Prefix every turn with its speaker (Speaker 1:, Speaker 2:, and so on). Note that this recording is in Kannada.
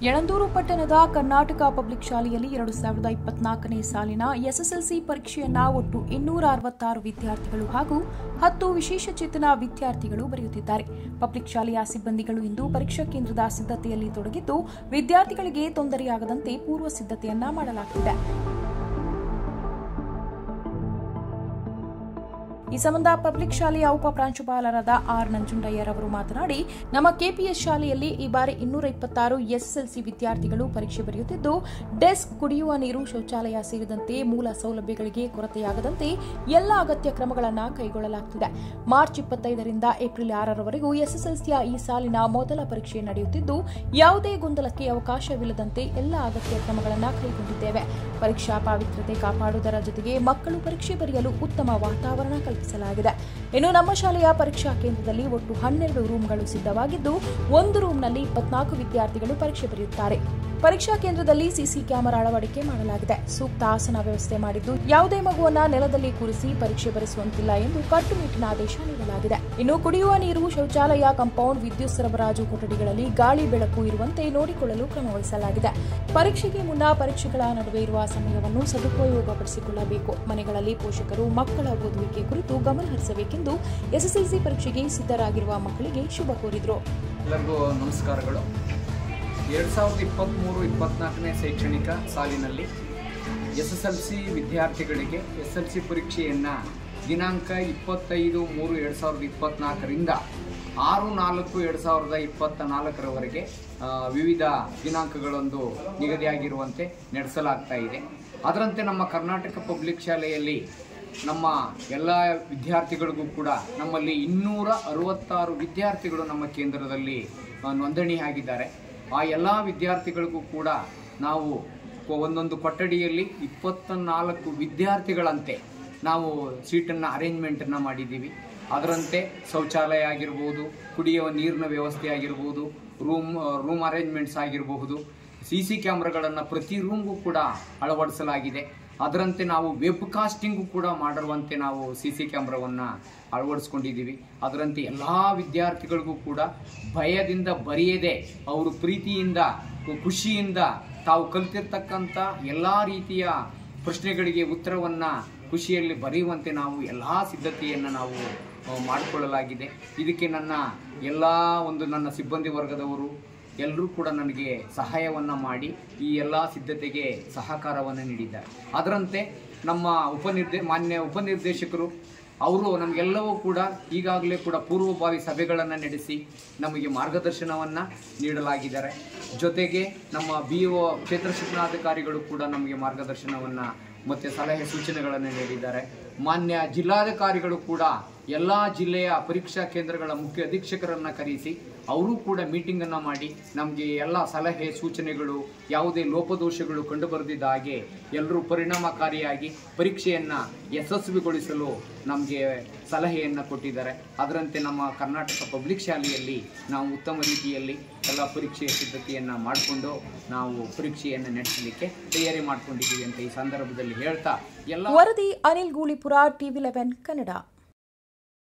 Speaker 1: ಯಳಂದೂರು ಪಟ್ಟಣದ ಕರ್ನಾಟಕ ಪಬ್ಲಿಕ್ ಶಾಲೆಯಲ್ಲಿ ಎರಡು ಸಾವಿರದ ಇಪ್ಪತ್ನಾಲ್ಕನೇ ಸಾಲಿನ ಎಸ್ಎಸ್ಎಲ್ಸಿ ಪರೀಕ್ಷೆಯನ್ನ ಒಟ್ಟು ಇನ್ನೂರ ಅರವತ್ತಾರು ವಿದ್ಯಾರ್ಥಿಗಳು ಹಾಗೂ ಹತ್ತು ವಿಶೇಷಚೇತನ ವಿದ್ಯಾರ್ಥಿಗಳು ಬರೆಯುತ್ತಿದ್ದಾರೆ ಪಬ್ಲಿಕ್ ಶಾಲೆಯ ಸಿಬ್ಬಂದಿಗಳು ಇಂದು ಪರೀಕ್ಷಾ ಕೇಂದ್ರದ ಸಿದ್ಧತೆಯಲ್ಲಿ ತೊಡಗಿದ್ದು ವಿದ್ಯಾರ್ಥಿಗಳಿಗೆ ತೊಂದರೆಯಾಗದಂತೆ ಪೂರ್ವ ಸಿದ್ಧತೆಯನ್ನ ಮಾಡಲಾಗುತ್ತಿದೆ ಈ ಸಂಬಂಧ ಪಬ್ಲಿಕ್ ಶಾಲೆಯ ಉಪ ಪ್ರಾಂಶುಪಾಲರಾದ ಆರ್ ನಂಜುಂಡಯ್ಯರವರು ಮಾತನಾಡಿ ನಮ್ಮ ಕೆಪಿಎಸ್ ಶಾಲೆಯಲ್ಲಿ ಈ ಬಾರಿ ಇನ್ನೂರ ಇಪ್ಪತ್ತಾರು ಎಸ್ಎಸ್ಎಲ್ಸಿ ವಿದ್ಯಾರ್ಥಿಗಳು ಪರೀಕ್ಷೆ ಬರೆಯುತ್ತಿದ್ದು ಡೆಸ್ಕ್ ಕುಡಿಯುವ ನೀರು ಶೌಚಾಲಯ ಸೇರಿದಂತೆ ಮೂಲ ಸೌಲಭ್ಯಗಳಿಗೆ ಕೊರತೆಯಾಗದಂತೆ ಎಲ್ಲ ಅಗತ್ಯ ಕ್ರಮಗಳನ್ನು ಕೈಗೊಳ್ಳಲಾಗುತ್ತಿದೆ ಮಾರ್ಚ್ ಇಪ್ಪತ್ತೈದರಿಂದ ಏಪ್ರಿಲ್ ಆರರವರೆಗೂ ಎಸ್ಎಸ್ಎಲ್ಸಿಯ ಈ ಸಾಲಿನ ಮೊದಲ ಪರೀಕ್ಷೆ ನಡೆಯುತ್ತಿದ್ದು ಯಾವುದೇ ಗೊಂದಲಕ್ಕೆ ಅವಕಾಶವಿಲ್ಲದಂತೆ ಎಲ್ಲ ಅಗತ್ಯ ಕ್ರಮಗಳನ್ನು ಕೈಗೊಂಡಿದ್ದೇವೆ ಪರೀಕ್ಷಾ ಪಾವಿತ್ರ್ಯತೆ ಕಾಪಾಡುವುದರ ಜೊತೆಗೆ ಮಕ್ಕಳು ಪರೀಕ್ಷೆ ಬರೆಯಲು ಉತ್ತಮ ವಾತಾವರಣ ಕಲ್ಪಿಸಲಾಗಿದೆ ಇನ್ನು ನಮ್ಮ ಶಾಲೆಯ ಪರೀಕ್ಷಾ ಕೇಂದ್ರದಲ್ಲಿ ಒಟ್ಟು ಹನ್ನೆರಡು ರೂಮ್ಗಳು ಸಿದ್ಧವಾಗಿದ್ದು ಒಂದು ರೂಮ್ನಲ್ಲಿ ಇಪ್ಪತ್ನಾಲ್ಕು ವಿದ್ಯಾರ್ಥಿಗಳು ಪರೀಕ್ಷೆ ಬರೆಯುತ್ತಾರೆ ಪರೀಕ್ಷಾ ಕೇಂದ್ರದಲ್ಲಿ ಸಿಸಿ ಕ್ಯಾಮೆರಾ ಅಳವಡಿಕೆ ಮಾಡಲಾಗಿದೆ ಸೂಕ್ತ ಆಸನ ವ್ಯವಸ್ಥೆ ಮಾಡಿದ್ದು ಯಾವುದೇ ಮಗುವನ್ನ ನೆಲದಲ್ಲಿ ಕೂರಿಸಿ ಪರೀಕ್ಷೆ ಬರೆಸುವಂತಿಲ್ಲ ಎಂದು ಕಟ್ಟುನಿಟ್ಟಿನ ಆದೇಶ ನೀಡಲಾಗಿದೆ ಇನ್ನು ಕುಡಿಯುವ ನೀರು ಶೌಚಾಲಯ ಕಾಂಪೌಂಡ್ ವಿದ್ಯುತ್ ಸರಬರಾಜು ಕೊಠಡಿಗಳಲ್ಲಿ ಗಾಳಿ ಬೆಳಕು ಇರುವಂತೆ ನೋಡಿಕೊಳ್ಳಲು ಕ್ರಮ ವಹಿಸಲಾಗಿದೆ ಪರೀಕ್ಷೆಗೆ ಮುನ್ನ ಪರೀಕ್ಷೆಗಳ ನಡುವೆ ಇರುವ ಸಮಯವನ್ನು ಸದುಪಯೋಗಪಡಿಸಿಕೊಳ್ಳಬೇಕು ಮನೆಗಳಲ್ಲಿ ಪೋಷಕರು ಮಕ್ಕಳ ಓದುವಿಕೆ ಕುರಿತು ಗಮನ ಹರಿಸಬೇಕೆಂದು ಎಸ್ಎಸ್ಎಲ್ಸಿ ಪರೀಕ್ಷೆಗೆ ಸಿದ್ಧರಾಗಿರುವ ಮಕ್ಕಳಿಗೆ ಶುಭ ಕೋರಿದರು
Speaker 2: ಎಲ್ಲರಿಗೂ ನಮಸ್ಕಾರಗಳು ಎರಡು ಸಾವಿರದ ಇಪ್ಪತ್ತ್ಮೂರು ಇಪ್ಪತ್ತ್ನಾಲ್ಕನೇ ಶೈಕ್ಷಣಿಕ ಸಾಲಿನಲ್ಲಿ ಎಸ್ ಎಸ್ ಎಲ್ ಸಿ ವಿದ್ಯಾರ್ಥಿಗಳಿಗೆ ಎಸ್ ಎಲ್ ಸಿ ಪರೀಕ್ಷೆಯನ್ನು ದಿನಾಂಕ ಇಪ್ಪತ್ತೈದು ಮೂರು ಎರಡು ಸಾವಿರದ ಇಪ್ಪತ್ತ್ನಾಲ್ಕರಿಂದ ಆರು ನಾಲ್ಕು ಎರಡು ಸಾವಿರದ ಇಪ್ಪತ್ತ ನಾಲ್ಕರವರೆಗೆ ಆ, ವಿವಿಧ ದಿನಾಂಕಗಳೊಂದು ನಿಗದಿಯಾಗಿರುವಂತೆ ನಡೆಸಲಾಗ್ತಾ ಇದೆ ಅದರಂತೆ ನಮ್ಮ ಕರ್ನಾಟಕ ಪಬ್ಲಿಕ್ ಶಾಲೆಯಲ್ಲಿ ನಮ್ಮ ಎಲ್ಲ ವಿದ್ಯಾರ್ಥಿಗಳಿಗೂ ಕೂಡ ನಮ್ಮಲ್ಲಿ ಇನ್ನೂರ ಅರವತ್ತಾರು ವಿದ್ಯಾರ್ಥಿಗಳು ನಮ್ಮ ಕೇಂದ್ರದಲ್ಲಿ ಆ, ನೋಂದಣಿಯಾಗಿದ್ದಾರೆ ಆ ಎಲ್ಲ ವಿದ್ಯಾರ್ಥಿಗಳಿಗೂ ಕೂಡ ನಾವು ಕೊ- ಒಂದೊಂದು ಕೊಠಡಿಯಲ್ಲಿ ಇಪ್ಪತ್ತ ನಾಲ್ಕು ವಿದ್ಯಾರ್ಥಿಗಳಂತೆ ನಾವು ಸೀಟನ್ನು ಅರೇಂಜ್ಮೆಂಟನ್ನು ಮಾಡಿದ್ದೀವಿ ಅದರಂತೆ ಶೌಚಾಲಯ ಆಗಿರ್ಬೋದು ಕುಡಿಯುವ ನೀರಿನ ವ್ಯವಸ್ಥೆ ಆಗಿರ್ಬೋದು ರೂಮ್ ರೂಮ್ ಅರೇಂಜ್ಮೆಂಟ್ಸ್ ಆಗಿರಬಹುದು ಸಿ ಸಿ ಕ್ಯಾಮ್ರಾಗಳನ್ನು ಪ್ರತಿ ರೂಮ್ಗೂ ಕೂಡ ಅಳವಡಿಸಲಾಗಿದೆ ಅದರಂತೆ ನಾವು ವೆಬ್ ಕಾಸ್ಟಿಂಗು ಕೂಡ ಮಾಡಿರುವಂತೆ ನಾವು ಸಿ ಸಿ ಕ್ಯಾಮ್ರಾವನ್ನು ಅಳವಡಿಸ್ಕೊಂಡಿದ್ದೀವಿ ಅದರಂತೆ ಎಲ್ಲ ವಿದ್ಯಾರ್ಥಿಗಳಿಗೂ ಕೂಡ ಭಯದಿಂದ ಬರೆಯದೆ ಅವರು ಪ್ರೀತಿಯಿಂದ ಖುಷಿಯಿಂದ ತಾವು ಕಲಿತಿರ್ತಕ್ಕಂಥ ಎಲ್ಲ ರೀತಿಯ ಪ್ರಶ್ನೆಗಳಿಗೆ ಉತ್ತರವನ್ನು ಖುಷಿಯಲ್ಲಿ ಬರೆಯುವಂತೆ ನಾವು ಎಲ್ಲ ಸಿದ್ಧತೆಯನ್ನು ನಾವು ಆ, ಮಾಡಿಕೊಳ್ಳಲಾಗಿದೆ ಇದಕ್ಕೆ ನನ್ನ ಎಲ್ಲ ಒಂದು ನನ್ನ ಸಿಬ್ಬಂದಿ ವರ್ಗದವರು ಎಲ್ಲರೂ ಕೂಡ ನನಗೆ ಸಹಾಯವನ್ನು ಮಾಡಿ ಈ ಎಲ್ಲ ಸಿದ್ಧತೆಗೆ ಸಹಕಾರವನ್ನು ನೀಡಿದ್ದಾರೆ ಅದರಂತೆ ನಮ್ಮ ಉಪನಿರ್ದೇ ಮಾನ್ಯ ಉಪನಿರ್ದೇಶಕರು ಅವರು ನಮಗೆಲ್ಲವೂ ಕೂಡ ಈಗಾಗಲೇ ಕೂಡ ಪೂರ್ವಭಾವಿ ಸಭೆಗಳನ್ನು ನಡೆಸಿ ನಮಗೆ ಮಾರ್ಗದರ್ಶನವನ್ನು ನೀಡಲಾಗಿದ್ದಾರೆ ಜೊತೆಗೆ ನಮ್ಮ ಬಿ ಒ ಕ್ಷೇತ್ರ ಶಿಕ್ಷಣಾಧಿಕಾರಿಗಳು ಕೂಡ ನಮಗೆ ಮಾರ್ಗದರ್ಶನವನ್ನು ಮತ್ತು ಸಲಹೆ ಸೂಚನೆಗಳನ್ನು ನೀಡಿದ್ದಾರೆ ಮಾನ್ಯ ಜಿಲ್ಲಾಧಿಕಾರಿಗಳು ಕೂಡ ಎಲ್ಲ ಜಿಲ್ಲೆಯ ಪರೀಕ್ಷಾ ಕೇಂದ್ರಗಳ ಮುಖ್ಯ ಅಧೀಕ್ಷಕರನ್ನು ಕರೆಸಿ ಅವರು ಕೂಡ ಮೀಟಿಂಗನ್ನು ಮಾಡಿ ನಮಗೆ ಎಲ್ಲ ಸಲಹೆ ಸೂಚನೆಗಳು ಯಾವುದೇ ಲೋಪದೋಷಗಳು ಕಂಡುಬರದಿದ್ದ ಹಾಗೆ ಎಲ್ಲರೂ ಪರಿಣಾಮಕಾರಿಯಾಗಿ ಪರೀಕ್ಷೆಯನ್ನು ಯಶಸ್ವಿಗೊಳಿಸಲು ನಮಗೆ ಸಲಹೆಯನ್ನು ಕೊಟ್ಟಿದ್ದಾರೆ ಅದರಂತೆ ನಮ್ಮ ಕರ್ನಾಟಕ ಪಬ್ಲಿಕ್ ಶಾಲೆಯಲ್ಲಿ ನಾವು ಉತ್ತಮ ರೀತಿಯಲ್ಲಿ ಎಲ್ಲ ಪರೀಕ್ಷೆಯ ಸಿದ್ಧತೆಯನ್ನು ಮಾಡಿಕೊಂಡು ನಾವು ಪರೀಕ್ಷೆಯನ್ನು ನಡೆಸಲಿಕ್ಕೆ ತಯಾರಿ ಮಾಡ್ಕೊಂಡಿದ್ದೀವಿ ಅಂತ ಈ ಸಂದರ್ಭದಲ್ಲಿ ಹೇಳ್ತಾ ಎಲ್ಲ
Speaker 1: ವರದಿ ಅನಿಲ್ ಗೂಳಿಪುರ ಟಿವಿ ಲೆವೆನ್ ಕನ್ನಡ